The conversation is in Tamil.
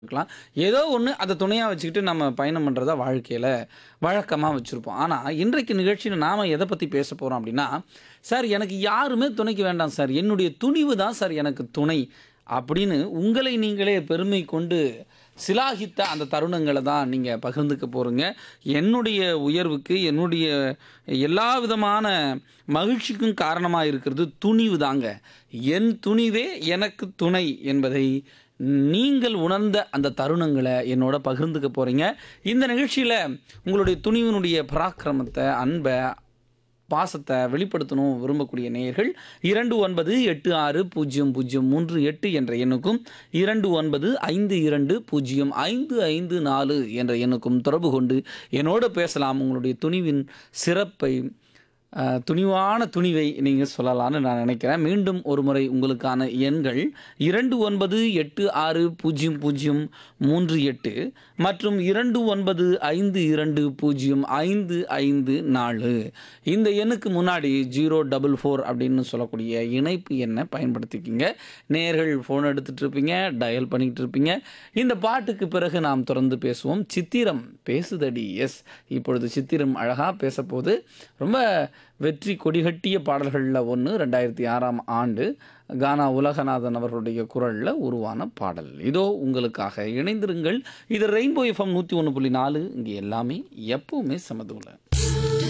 இருக்கலாம். ஏதோ ஒண்ணு அத துணையா வச்சுக்கிட்டு நம்ம பயணம் பண்றத வாழ்க்கையில வழக்கமா வச்சிருப்போம். ஆனா, இன்றைக்கு நிகழ்ச்சியில நாம எத பத்தி பேசப் போறோம் அப்டின்னா, "சார் எனக்கு யாருமே துணைக்கு வேண்டாம் சார். என்னுடைய துணிவு தான் சார் எனக்கு துணை." அப்படின்னு உங்களை நீங்களே பெருமை கொண்டு சிலாகித்த அந்த தருணங்கள தான் நீங்க பகிர்ந்துக்க போறீங்க. என்னுடைய உயர்வுக்கு, என்னுடைய எல்லா விதமான மகிழ்ச்சிக்கும் காரணமா இருக்கிறது துணிவு தாங்க. என் துணிவே எனக்கு துணை என்பதை நீங்கள் உணர்ந்த அந்த தருணங்கள என்னோட பகிர்ந்துக்க போறீங்க. இந்த நிகழ்ச்சியில உங்களுடைய துணிவினுடைய பராக்கிரமத்த, அன்ப, பாசத்த வெளிப்படுத்தணும் விரும்பக்கூடிய நேயர்கள் 29860038 என்ற எண்ணுக்கும், 2952055554 என்ற எண்ணுக்கும் தொடர்பு கொண்டு என்னோட பேசலாம். உங்களுடைய துணிவின் சிறப்பை, அ துணிவான துணிவை நீங்க சொல்லலான்னு நான் நெனைக்கிறேன். மீண்டும் ஒருமுறை உங்களுக்கான எண்கள் 29860038 மற்றும் 2952055554 இந்த எண்ணுக்கு முன்னாடி 044 அப்படின்னு சொல்லக்கூடிய இணைப்பு எண்ண பயன்படுத்திக்கங்க. நேயர்கள் ஃபோன் எடுத்துட்டு இருப்பீங்க, டயல் பண்ணிட்டு இருப்பீங்க. இந்த பாட்டுக்கு பிறகு நாம் தொடர்ந்து பேசுவோம். சித்திரம் பேசுதடி எஸ் இப்பொழுது சித்திரம் அழகா பேசப்போது. ரொம்ப வெற்றி கொடிகட்டிய பாடல்கள்ல ஒண்ணு 2006ஆம் ஆண்டு கானா உலகநாதன் அவர்களுடைய குரல்ல உருவான பாடல். இதோ உங்களுக்காக இணைந்திருங்கள். இது ரெயின்போ எஃப்எம் 101.4 இங்க எல்லாமே எப்பவுமே சமதூல.